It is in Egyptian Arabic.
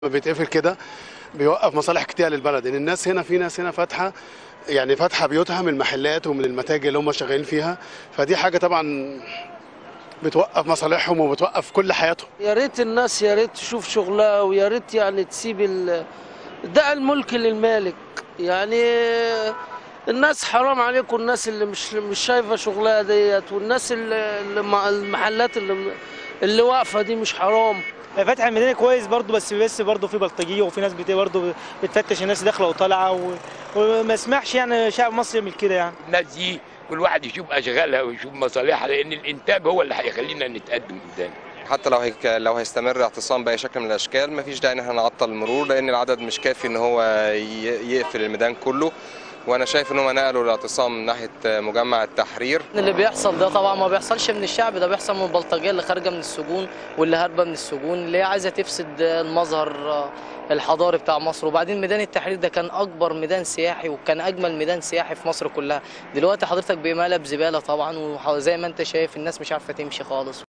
بيتقفل كده بيوقف مصالح كتير للبلد ان الناس هنا في ناس هنا فاتحه يعني فاتحه بيوتها من المحلات ومن المتاجر اللي هم شغالين فيها فدي حاجه طبعا بتوقف مصالحهم وبتوقف كل حياتهم يا ريت الناس يا ريت تشوف شغلها ويا ريت يعني تسيب ال... ده الملك للمالك يعني الناس حرام عليكم الناس اللي مش مش شايفه شغلها ديت والناس اللي اللي مع- المحلات اللي اللي واقفه دي مش حرام فتح الميدان كويس برضو بس بس برضو في بلطجيه وفي ناس بت برضو بتفتش الناس داخله وطالعه و... وما اسمحش يعني شعب مصر يعمل كده يعني الناس دي كل واحد يشوف اشغالها ويشوف مصالحها لان الانتاج هو اللي هيخلينا نتقدم قدام حتى لو هيك لو هيستمر اعتصام باي شكل من الاشكال مفيش داعي ان احنا نعطل المرور لان العدد مش كافي ان هو ي- يقفل الميدان كله وانا شايف ان هم نقلوا الاعتصام ناحيه مجمع التحرير اللي بيحصل ده طبعا ما بيحصلش من الشعب ده بيحصل من البلطجيه اللي خارجه من السجون واللي هاربه من السجون اللي هي عايزه تفسد المظهر الحضاري بتاع مصر وبعدين ميدان التحرير ده كان اكبر ميدان سياحي وكان اجمل ميدان سياحي في مصر كلها دلوقتي حضرتك بمقلب زباله طبعا وزي ما انت شايف الناس مش عارفه تمشي خالص